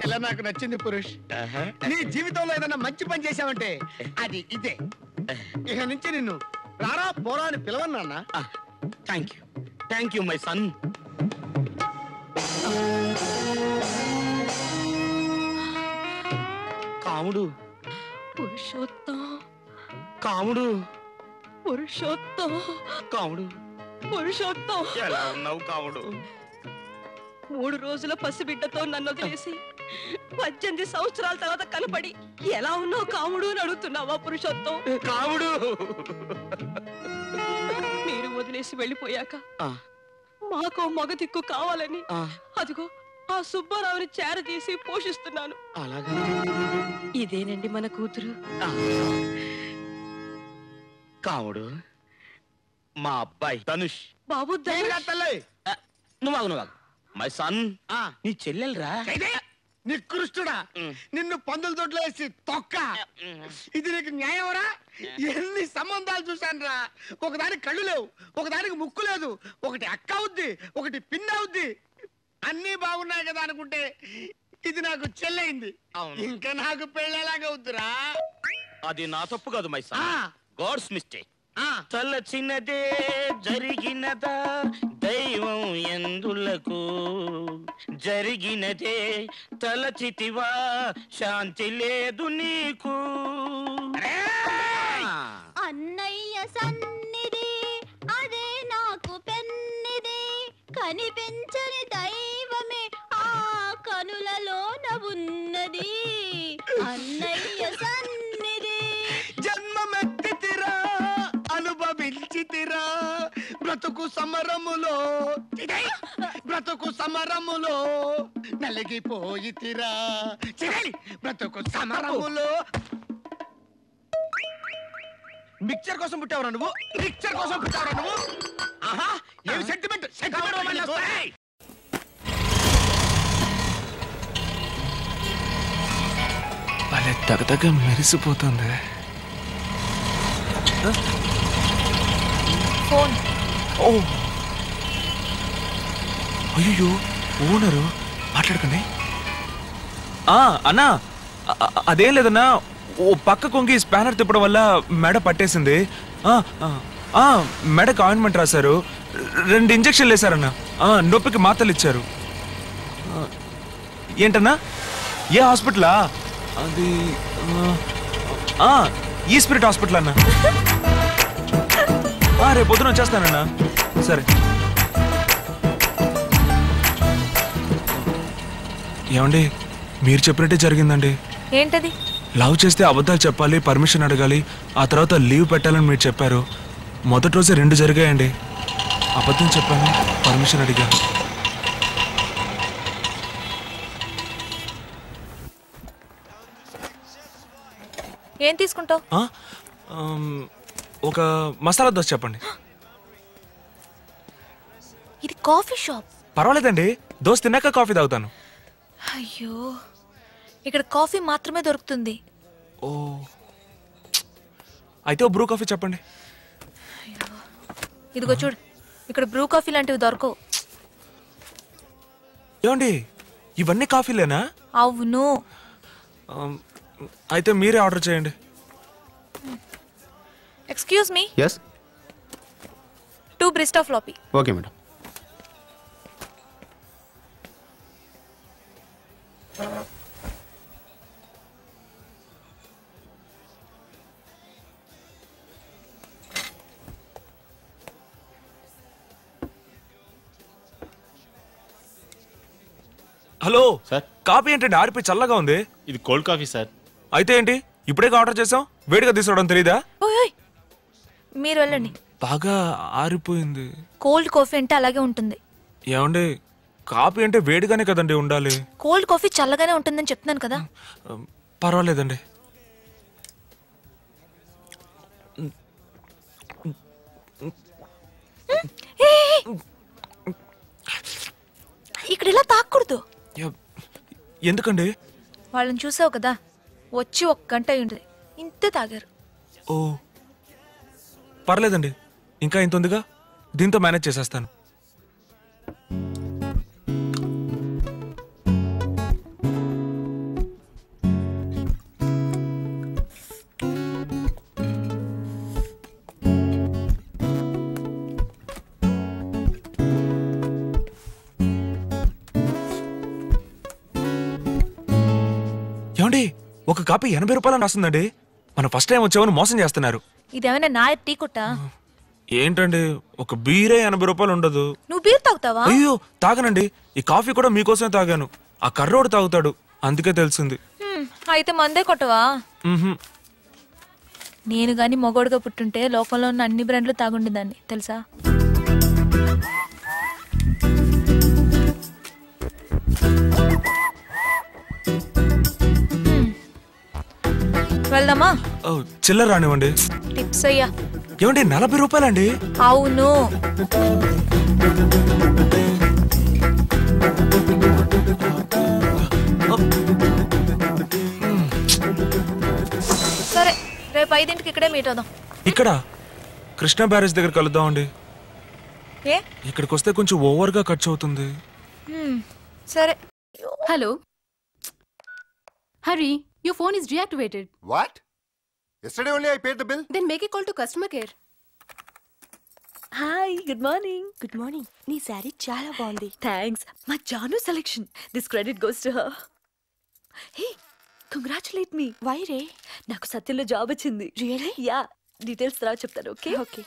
పిల్ల నాకు నచ్చింది పురుష్ నీ జీవితంలో ఏదైనా మంచి పని చేశావంటే అది ఇదే ఇక నుంచి నిన్ను రారా పోరా అని పిలవను నాన్న thank you thank you my son Kamudu Purushottam Kamudu Purushottam Kamudu Purushottam ఎలా ఉన్నావు కాముడు మూడు రోజుల పసిబిడ్డతో నన్ను వదిలేసి పద్దెనిమిది సంవత్సరాల తర్వాత కనపడి ఎలా ఉన్నావు కాముడు అని అడుగుతున్నావా పురుషోత్తం కాముడు మీరు వదిలేసి వెళ్ళిపోయాక ఆ, మాకో మగ దిక్కు కావాలని ఆ, అదిగో ఆ సుబ్బారావుని చేరదీసి పోషిస్తున్నాను అలాగా ఇదేనండి మన కూతురు ఆ. కాముడు మా అబ్బాయి ధనుష్ బాబు ఏం ధనుష్, కాదు తల్లి ఆ, నువ్వు నువ్వు మై సన్ ఆ, నీ చెల్లెలరా ఇదే నికృష్టుడా ఉమ్. నిన్ను పందుల తోటలో వేసి తొక్క ఇది నీకు న్యాయమరా ఎన్ని సంబంధాలు చూశాను రా ఒకదానికి కళ్ళు లేవు ఒకదానికి ముక్కు లేదు ఒకటి అక్క అవుద్ది ఒకటి పిన్ అవుద్ది అన్నీ బాగున్నాయి కదా అనుకుంటే ఇది నాకు చెల్లయింది అవును. ఇంకా నాకు పెళ్ళేలాగా అవుద్దిరా అది నా తప్పు కాదు మై సన్ ఆ, గాడ్స్ మిస్టేక్ ఆ, తలచినదే జరిగినదా దైవం ఎందులకు జరిగినదే తలచితివా శాంతి లేదు నీకు అరే! అన్నయ్య సన్నిధి అదే నాకు పెన్నిది కనిపించని దైవమే ఆ కనులలోన ఉన్నది అన్నయ్య సన్నిధి జన్మమెత్తితిరా అనుభవించితిరా బ్రతుకు సమరములో ఇదే, బ్రతుకు సమరములో నలిగిపోయితిరా చిరలి, బ్రతుకు సమరములో మిక్చర్ కోసం పుట్టావురా నువ్వు మిక్చర్ కోసం పుట్టావురా నువ్వు ఆహా ఏమి సెంటిమెంట్ సెంటిమెంట్ భలే తగదగ మెరిసిపోతుంది ఫోన్ ఓ అయ్యో ఓనరు మాట్లాడకండి ఆ, అన్నా అ- అ- అదేం లేదన్నా ఓ పక్క కొంగి స్పానర్ తిప్పడం వల్ల మెడ పట్టేసింది ఆ, ఆ, ఆ, మెడకు ఆయింట్మెంట్ రాశారు రెండు ఇంజక్షన్లు వేశారన్నా ఆ, నొప్పికి మాత్రలు ఇచ్చారు ఆ, ఏంటన్నా ఏ హాస్పిటలా అది ఆ, ఆ, ఈ స్పిరిట్ హాస్పిటల్ అన్నా ఆ, రేపు పొద్దున వచ్చేస్తానన్నా సరే ఏమండి మీరు చెప్పినట్టే జరిగిందండి ఏంటది లవ్ చేస్తే అబద్ధాలు చెప్పాలి పర్మిషన్ అడగాలి ఆ తర్వాత లీవ్ పెట్టాలని మీరు చెప్పారు మొదటి రోజే రెండు జరిగాయండి అబద్ధం చెప్పాను పర్మిషన్ అడిగాను ఏం తీసుకుంటావు ఆ? ఆమ్, ఒక మసాలా దోశ చెప్పండి ఇది కాఫీ షాప్ పర్వాలేదండి దోశ తిన్నాక కాఫీ తాగుతాను అయ్యో ఇక్కడ కాఫీ మాత్రమే దొరుకుతుంది ఓ అయితే ఓ బ్రూ కాఫీ చెప్పండి ఇదిగో చూడు ఇక్కడ బ్రూ కాఫీ లాంటివి దొరకవు ఏమండి ఇవన్నీ కాఫీలేనా అవును ఆమ్, అయితే మీరే ఆర్డర్ చేయండి excuse me yes two barista frappe okay madam hello sir coffee ఏంటండి ఆరిపోయి చల్లగా ఉంది ఇది కోల్డ్ కాఫీ సార్ అయితే ఏంటి ఇప్పుడే ఆర్డర్ చేసాం వేడిగా తీసుకోవడం తెలీదా ఓయ్ ఓయ్. మీరు వెళ్ళండి బాగా ఆరిపోయింది కోల్డ్ కాఫీ అంటే అలాగే ఉంటుంది ఏమండి కాఫీ అంటే వేడిగానే కదండి ఉండాలి కోల్డ్ కాఫీ చల్లగానే ఉంటుందని చెప్తున్నాను కదా ఆ, పర్వాలేదండి ఏ, ఏ, ఏ. ఇక్కడ ఇలా తాకూడదు యా, ఎందుకండి వాళ్ళని చూసావు కదా వచ్చి ఒక గంట అయి ఉంటుంది ఇంతే తాగారు ఓ పర్లేదండి ఇంకా ఇంత ఉందిగా దీంతో మేనేజ్ చేసేస్తాను ఒక కాపీ ఎనభై రూపాయలు రాస్తుందండి మన ఫస్ట్ టైం వచ్చామని మోసం చేస్తున్నారు ఇదేమైనా నా టీ కొట్టా ఏంటండి ఒక బీరే ఎనభై రూపాయలు ఉండదు నువ్వు బీర్ తాగుతావా అయ్యో తాగనండి ఈ కాఫీ కూడా మీకోసమే తాగాను ఆ కర్రోడు తాగుతాడు అందుకే తెలిసింది హ్మ్, అయితే మందే కొట్టవా మ్హూ. నేను గాని మొగోడుగా పుట్టుంటే లోకంలో ఉన్న అన్ని బ్రాండ్లు తాగుండేదాన్ని తెలుసా హ్మ్. వెళ్దామా ఓ, చిల్లర రానివ్వండి టిప్స్ అయ్యా ఏమండి నలభై రూపాయలండి అవును సరే రేపు ఐదింటికి ఇక్కడే మీట్ అవుదాం ఇక్కడ కృష్ణా బ్యారేజ్ దగ్గర కలుద్దామండి ఏ ఇక్కడికి వస్తే కొంచెం ఓవర్గా ఖర్చు అవుతుంది హ్మ్, సరే Hello. Hurry, your phone is deactivated. What? Yesterday only I paid the bill. Then make a call to customer care. Hi good morning good morning నీ శారీ చాలా బాగుంది థ్యాంక్స్ మా Janu selection this credit goes to her hey congratulate me వై రే నాకు సత్యంలో job వచ్చింది really yeah details తర్వాత చెప్తాను ఓకే ఓకే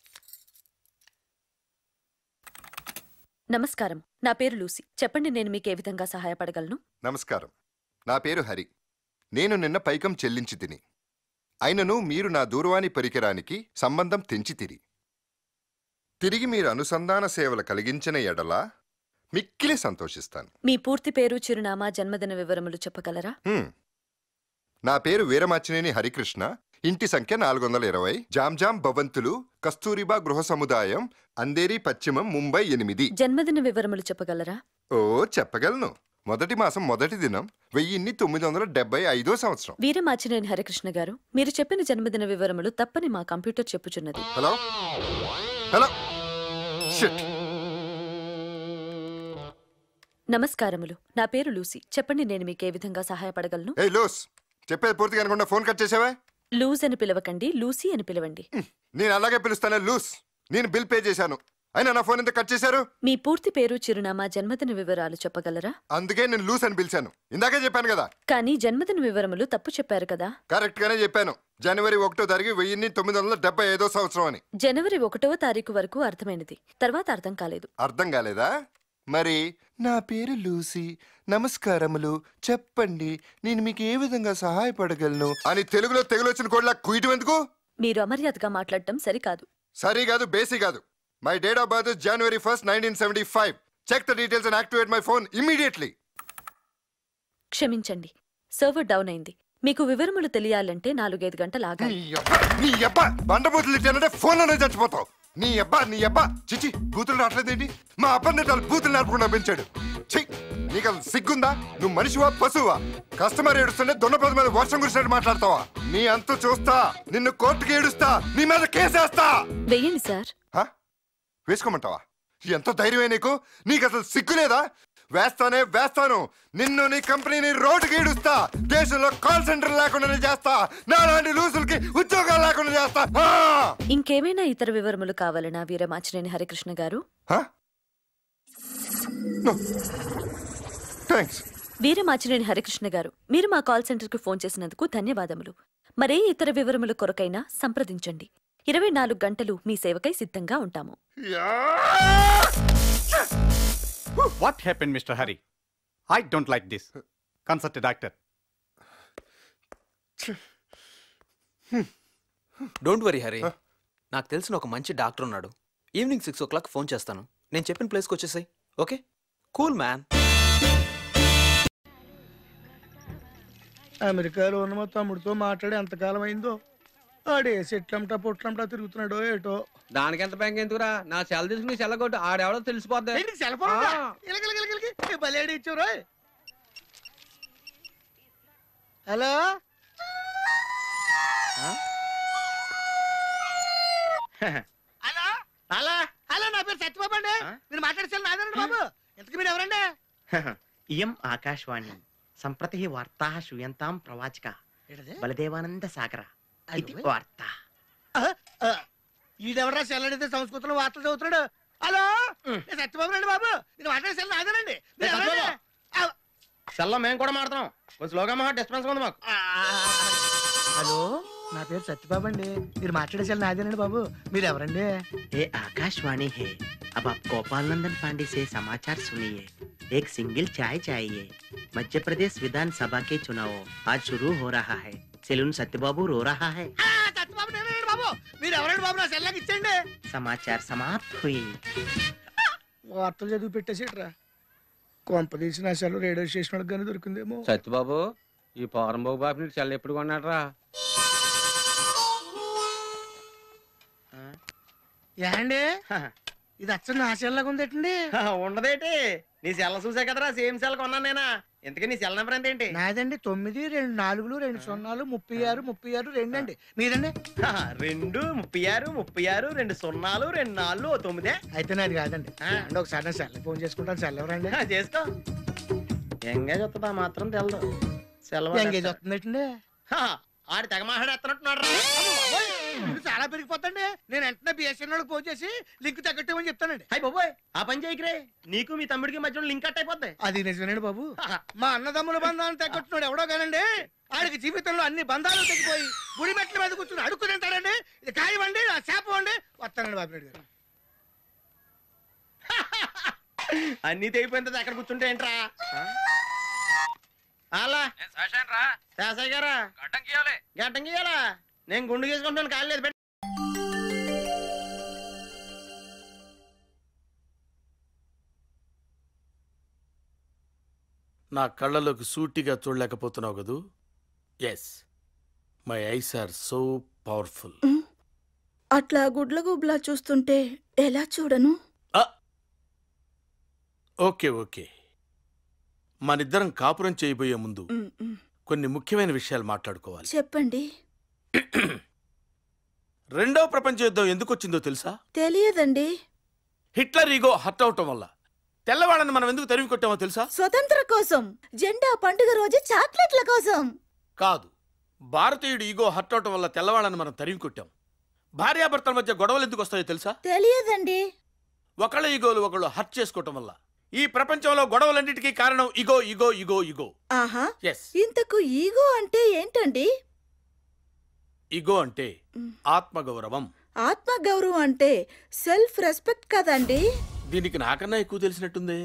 నమస్కారం నా పేరు లూసీ చెప్పండి నేను మీకు ఏ విధంగా సహాయపడగలను నమస్కారం నా పేరు హరి నేను నిన్న పైకం చెల్లించి తిని అయినను మీరు నా దూరవాణి పరికరానికి సంబంధం తెంచి తిరి తిరిగి మీరు అనుసంధాన సేవలు కలిగించిన ఎడల మిక్కిలి సంతోషిస్తాను మీ పూర్తి పేరు చిరునామా జన్మదిన వివరములు చెప్పగలరా హ్మ్. నా పేరు వీరమాచినేని హరికృష్ణ ఇంటి సంఖ్య నాలుగు వందల ఇరవై జాంజాం భవంతులు కస్తూరిబా గృహ సముదాయం అందేరి పశ్చిమం ముంబై ఎనిమిది జన్మదిన వివరములు చెప్పగలరా ఓ చెప్పగలను మొదటి మాసం మొదటి దినం వెయ్యిన్ని తొమ్మిది వందల డెబ్బై ఐదో సంవత్సరం వీరమాచినేని హరికృష్ణ గారు మీరు చెప్పిన జన్మదిన వివరములు తప్పని మా కంప్యూటర్ చెప్పుచున్నది హలో హలో షిట్ నమస్కారములు నా పేరు లూసీ చెప్పండి నేను మీకు ఏ విధంగా సహాయపడగలను ఏ లూస్ చెప్పేది పూర్తిగా అనుకుండా ఫోన్ కట్ చేసావా లూజ్ అని పిలవకండి లూసీ అని పిలవండి నేను అలాగే పిలుస్తానే లూస్ నేను బిల్ పే చేశాను అయినా నా ఫోన్ ఎంత కట్ చేశారు మీ పూర్తి పేరు చిరునామా జన్మదిన వివరాలు చెప్పగలరా అందుకే నేను లూస్ అని పిలిచాను ఇందాకే చెప్పాను కదా కానీ జన్మదిన వివరములు తప్పు చెప్పారు కదా కరెక్ట్ గానే చెప్పాను జనవరి ఒకటో తారీఖు వెయ్యిన్ని తొమ్మిది వందల డెబ్బై ఐదో సంవత్సరం అని జనవరి ఒకటవ తారీఖు వరకు అర్థమైనది తర్వాత అర్థం కాలేదు అర్థం కాలేదా మరి నా పేరు లూసీ నమస్కారములు చెప్పండి నేను మీకు ఏ విధంగా సహాయపడగలను అని తెలుగులో తెగులొచ్చిన కోడ్లా కుయటం ఎందుకు మీరు అమర్యాదగా మాట్లాడటం సరికాదు సరి కాదు బేసి కాదు my date of birth January first nineteen seventy five check the details and activate my phone immediately క్షమించండి సర్వర్ డౌన్ అయింది మీకు వివరములు తెలియాలంటే నాలుగైదు గంటలు నీ ఆగాలి అబ్బా నీ అబ్బా బండబూతులు ఇచ్చానంటే ఫోన్లోనే చచ్చిపోతావు నీ అబ్బా నీ అబ్బా చిచి బూతులు రావట్లేదేంటి మా అబ్బాయి నెట్టాలు బూతులు నడపకుండా పెంచాడు ఛీ నీకు అసలు సిగ్గుందా నువ్వు మనిషివా పశువా కస్టమర్ ఏడుస్తుంటే దొండపద మీద వర్షం కురిసినట్టు మాట్లాడతావా నీ అంతు చూస్తా నిన్ను కోర్టుకి ఏడుస్తా నీ మీద కేసేస్తా వెయ్యండి సార్ హ? వేసుకోమంటావా ఎంత ధైర్యమే నీకు నీకు అసలు సిగ్గులేదా వేస్తానే వేస్తాను నిన్ను నీ కంపెనీని రోడ్డుకి ఈడుస్తా దేశంలో కాల్ సెంటర్ లేకుండా చేస్తా నాలాంటి లూసులకి ఉద్యోగాలు లేకుండా చేస్తా ఆ! ఇంకేమైనా ఇతర వివరములు కావాలనా వీరమాచినేని హరికృష్ణ గారు హ? No. థ్యాంక్స్ వీరమాచినేని హరికృష్ణ గారు మీరు మా కాల్ సెంటర్కి ఫోన్ చేసినందుకు ధన్యవాదములు మరే ఇతర వివరముల కొరకైనా సంప్రదించండి ఇరవై నాలుగు గంటలు మీ సేవకై సిద్ధంగా ఉంటాము yeah! What happened, Mr. Hari? I don't like this. Consult a doctor. Don't worry Hari నాకు తెలిసిన ఒక మంచి డాక్టర్ ఉన్నాడు evening six o'clock phone చేస్తాను నేను చెప్పిన ప్లేస్కి వచ్చేసాయి ఓకే కూల్ మ్యాన్ అమెరికాలో ఉన్న మా తమ్ముడితో మాట్లాడి ఎంతకాలం అయిందో ఆడే సెట్లంటా పొట్లంటా తిరుగుతున్నాడో ఏటో దానికి ఎంత బ్యాంక్ ఎందుకురా నా సెల్ తీసుకుని సెల్ కొట్టు ఆడెవడో తెలిసిపోద్ది ఏంటి సెల్ ఫోన్ ఉందా? ఆ. ఇలక, ఇలక, ఇలక, ఇలక. ఏ భలే ఐడియా ఇచ్చావు రోయ్. హలో హలో హలో హలో నా పేరు సత్యబాబు అండి మీరు మాట్లాడేసారు నాదండి బాబు ఇంతకు మీరు ఎవరండి ఇయం ఆకాశవాణి సంప్రతి వార్తా శ్రూయంతాం ప్రవాచక ఏంటది? బలదేవానంద సాగర ఇది అయ్యో. వార్త ఆ, ఆ, ఈడెవరా సెల్లడితే సంస్కృతంలో వార్తలు చదువుతున్నాడు హలో నేను సత్యబాబు రండి బాబు నేను మాట్లాడేసారు నాదేనండి మీరు ఏ ఎవరండి? సత్యబాబు. ఆ, సెల్లో మేము కూడా మాడతాం కొంచెం స్లోగా మా డిస్టర్బెన్స్ ఉంది మాకు హలో నా పేరు సత్యబాబు అండి మీరు మాట్లాడేసారు నాదేనండి బాబు మీరు ఎవరండి ये आकाशवाणी है अब आप गोपाल नंदन पांडे से समाचार सुनिए एक सिंगल चाय चाहिए मध्य प्रदेश विधानसभा के चुनाव आज शुरू हो रहा है सेलून सत्यबाबू रो रहा है ఆ, సత్యబాబు నేనేనండి బాబు మీరు ఎవరండి బాబు నా సెల్లాకి ఇచ్చండి समाचार समाप्त हुई వార్తలు చదివి పెట్టేసేట్రా కొంప తీసి నా సెల్ రేడియో స్టేషన్ వాళ్ళకి కానీ దొరికిందేమో సత్యబాబు ఈ పౌరంబాబు బాబు నీకు చెల్ల ఎప్పుడు కొన్నాడరా ఏండి ఇది అచ్చం నా సెల్లాగా ఉందేటండి ఉండదేటి నీ సెల్ చూసా కదరా సేమ్ సెల్ కొన్నాను నేనా ఇంతకీ నీ సెల్ నెంబర్ ఎంత ఏంటి నాదండి తొమ్మిది రెండు నాలుగులు రెండు సున్నాలు ముప్పై ఆరు ముప్పై ఆరు రెండు అండి మీదండి రెండు ముప్పై ఆరు ముప్పై ఆరు రెండు సున్నాలు రెండు నాలుగు ఓ తొమ్మిదే అయితే నాది కాదండి అంటే ఒకసారి నా సెల్ ఫోన్ చేసుకుంటాను సెల్ ఎవరండి ఆ, చేసుకో ఎంగేజ్ వస్తుందా మాత్రం తెలదు సెలవు ఎంగేజ్ వస్తుందేటండి ఆడి తెగ మాట్లాడేస్తున్నట్టున్నాడు ఇది చాలా పెరిగిపోతండి నేను వెంటనే బిఎస్ఎన్ వాళ్ళకి ఫోన్ చేసి లింక్ తగ్గట్టమని చెప్తానండి అయ్యి బాబోయ్ ఆ పని చేయకరే నీకు మీ తమ్ముడికి మధ్యలో లింక్ కట్ అయిపోద్ది అది నిజమేనండి బాబు మా అన్నదమ్ముల బంధాలను తగ్గట్టున్నాడు ఎవడో కానండి ఆడికి జీవితంలో అన్ని బంధాలు తెగిపోయి గుడి మెట్ల మీద కూర్చుని అడుక్కు తింటాడండి ఇది కాయవండి నా శాపం అండి వస్తానండి బాబు నాయుడు గారు అన్ని తెగిపోయిన తర్వాత ఎక్కడ కూర్చుంటే ఏంట్రా అలా శాసయ్య గారా గడ్డం గీయాలా నేను గుండు గీసుకుంటాను కాలేదు లేదు పెట్టు. నా కళ్ళలోకి సూటిగా చూడలేకపోతున్నావు కదూ yes my eyes are so powerful అట్లా గుడ్ల గుబ్లా చూస్తుంటే ఎలా చూడను ఓకే ఓకే మనిద్దరం కాపురం చేయబోయే ముందు మ్, మ్. కొన్ని ముఖ్యమైన విషయాలు మాట్లాడుకోవాలి చెప్పండి రెండవ ప్రపంచ యుద్ధం ఎందుకు వచ్చిందో తెలుసా తెలియదండి హిట్లర్ ఈగో హర్ట్ అవటం వల్ల తెల్లవాళ్ళని మనం ఎందుకు తరిమి కొట్టామో తెలుసా స్వతంత్ర కోసం జెండా పండుగ రోజు చాక్లెట్ల కోసం కాదు భారతీయుడు ఈగో హర్ట్ అవటం వల్ల తెల్లవాళ్ళని మనం తరిమి కొట్టాం భార్యాభర్తల మధ్య గొడవలు ఎందుకు వస్తాయో తెలుసా తెలియదండి ఒకళ్ళ ఈగోలు ఒకళ్ళు హర్ట్ చేసుకోవటం వల్ల ఈ ప్రపంచంలో గొడవలన్నిటికీ కారణం ఇగో ఇగో ఇగో ఇగో ఆహా ఎస్ ఇంతకు ఈగో అంటే ఏంటండి ఇగో అంటే ఆత్మగౌరవం ఆత్మగౌరవం అంటే సెల్ఫ్ రెస్పెక్ట్ కదండి దీనికి నాకన్నా ఎక్కువ తెలిసినట్టుందే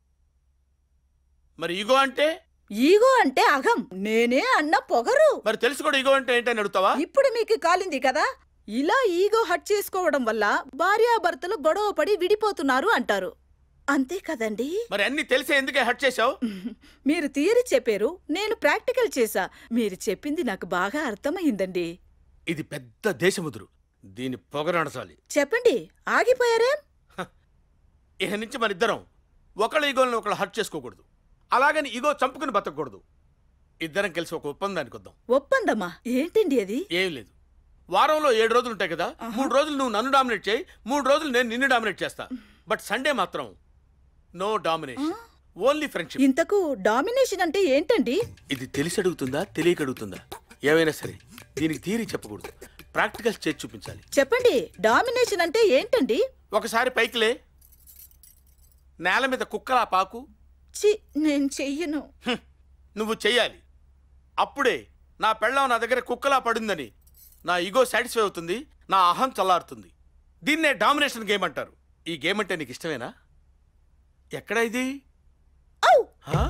మరి ఈగో అంటే ఈగో అంటే అహం నేనే అన్న పొగరు మరి తెలుసు కూడా ఈగో అంటే ఏంటని అడుగుతావా ఇప్పుడు మీకు కాలింది కదా ఇలా ఈగో హట్ చేసుకోవడం వల్ల భార్యాభర్తలు గొడవ పడి విడిపోతున్నారు అంటారు అంతే కదండి మరి అన్ని తెలిసే ఎందుకే హర్ట్ చేశావు మీరు థియరీ చెప్పారు నేను ప్రాక్టికల్ చేశా మీరు చెప్పింది నాకు బాగా అర్థమైందండి ఇది పెద్ద దేశముదురు దీని పొగరనసాలి చెప్పండి ఆగిపోయారేం ఇక నుంచి మన ఇద్దరం ఒకళ్ళ ఈగోలను ఒకళ్ళు హర్ట్ చేసుకోకూడదు అలాగని ఈగో చంపుకుని బతకూడదు ఇద్దరం కలిసి ఒక ఒప్పందానికి వద్దాం ఒప్పందమా ఏంటండి అది ఏం లేదు వారంలో ఏడు రోజులు ఉంటాయి కదా మూడు రోజులు నువ్వు నన్ను డామినేట్ చేయి మూడు రోజులు నేను నిన్ను డామినేట్ చేస్తా బట్ సండే మాత్రం నో డామినేషన్ ఓన్లీ ఫ్రెండ్షిప్ ఇంతకు డామినేషన్ అంటే ఏంటండి ఇది తెలిసి అడుగుతుందా తెలియక అడుగుతుందా ఏమైనా సరే దీనికి థియరీ చెప్పకూడదు ప్రాక్టికల్స్ చేసి చూపించాలి చెప్పండి డామినేషన్ అంటే ఏంటండి ఒకసారి పైకిలే నేల మీద కుక్కలా పాకు చి నేను చెయ్యను హ్మ్, నువ్వు చెయ్యాలి అప్పుడే నా పెళ్ళం నా దగ్గర కుక్కలా పడిందని నా ఈగో సాటిస్ఫై అవుతుంది నా అహం చల్లారుతుంది దీన్నే డామినేషన్ గేమ్ అంటారు ఈ గేమ్ అంటే నీకు ఇష్టమేనా ఎక్కడ ఇది హా?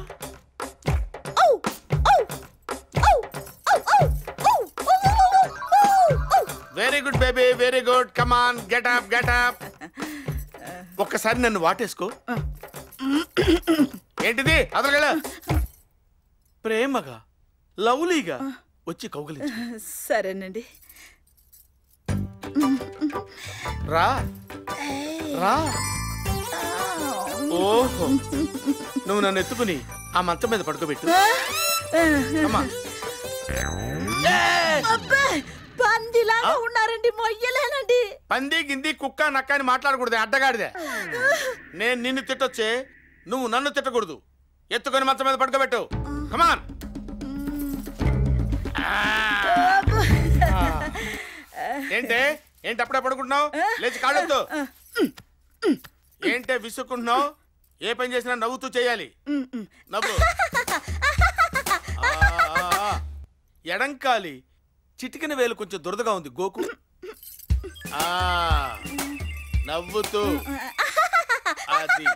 Very good baby very good come on get up get up ఒక్కసారి నన్ను వాటేసుకో ఏంటిది అదలగల ప్రేమగా లవ్లీగా వచ్చి కౌగలించు సరేనండి రా రా ఓహో నువ్వు నన్ను ఎత్తుకుని ఆ మంచం మీద పడుకోబెట్టు అమ్మా అబ్బే పందిలాగా ఉన్నారండి మొయ్యలేనండి పంది గింది కుక్క నక్క అని మాట్లాడకూడదు అడ్డగాడిదే నేను నిన్ను తిట్టొచ్చే నువ్వు నన్ను తిట్టకూడదు ఎత్తుకొని మంచం మీద పడుకోబెట్టు కమాన్ ఏంటే ఏంటి అప్పుడే పడుకుంటున్నావు లేచి కాళ్ళొద్దు ఏంటే విసుక్కుంటున్నావు ఏ పని చేసినా నవ్వుతూ చేయాలి నవ్వు ఎడంకాలి చిటికిన వేలు కొంచెం దురదగా ఉంది గోకు ఆ నవ్వుతూ అది